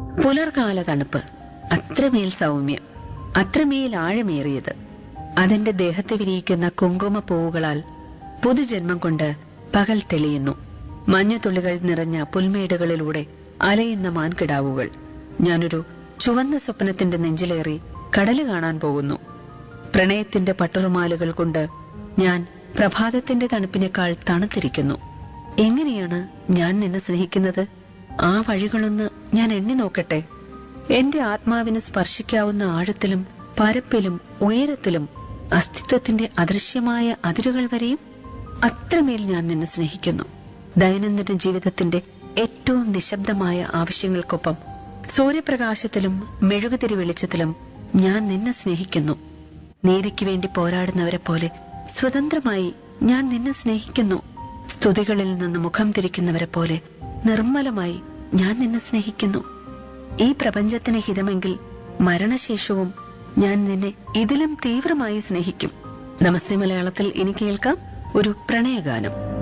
പുലർകാല തണുപ്പ് അത്രമേൽ സൗമ്യം അത്രമേൽ ആഴമേറിയത് അതെന്റെ ദേഹത്തെ വിരിയിക്കുന്ന കുങ്കുമ പൂവുകളാൽ പുതുജന്മം കൊണ്ട് പകൽ തെളിയുന്നു മഞ്ഞുതുള്ളികൾ നിറഞ്ഞ പുൽമേടുകളിലൂടെ അലയുന്ന മാൻകിടാവുകൾ ഞാനൊരു ചുവന്ന സ്വപ്നത്തിന്റെ നെഞ്ചിലേറി കടല് കാണാൻ പോകുന്നു പ്രണയത്തിന്റെ പട്ടുറുമാലുകൾ കൊണ്ട് ഞാൻ പ്രഭാതത്തിന്റെ തണുപ്പിനേക്കാൾ തണുത്തിരിക്കുന്നു എങ്ങനെയാണ് ഞാൻ നിന്നെ സ്നേഹിക്കുന്നത് ആ വഴികളൊന്ന് ഞാൻ എണ്ണി നോക്കട്ടെ എന്റെ ആത്മാവിന് സ്പർശിക്കാവുന്ന ആഴത്തിലും പരപ്പിലും ഉയരത്തിലും അസ്തിത്വത്തിന്റെ അദൃശ്യമായ അതിരുകൾ വരെയും അത്രമേൽ ഞാൻ നിന്നെ സ്നേഹിക്കുന്നു ദൈനംദിന ജീവിതത്തിന്റെ ഏറ്റവും നിശബ്ദമായ ആവശ്യങ്ങൾക്കൊപ്പം സൂര്യപ്രകാശത്തിലും മെഴുകുതിരി വെളിച്ചത്തിലും ഞാൻ നിന്നെ സ്നേഹിക്കുന്നു നീതിക്ക് വേണ്ടി പോരാടുന്നവരെ പോലെ സ്വതന്ത്രമായി ഞാൻ നിന്നെ സ്നേഹിക്കുന്നു സ്തുതികളിൽ നിന്ന് മുഖം തിരിക്കുന്നവരെ പോലെ നിർമ്മലമായി ഞാൻ നിന്നെ സ്നേഹിക്കുന്നു ഈ പ്രപഞ്ചത്തിന് ഹിതമെങ്കിൽ മരണശേഷവും ഞാൻ നിന്നെ ഇതിലും തീവ്രമായി സ്നേഹിക്കും നമസ്തേ മലയാളത്തിൽ ഇനി കേൾക്കാം ഒരു പ്രണയഗാനം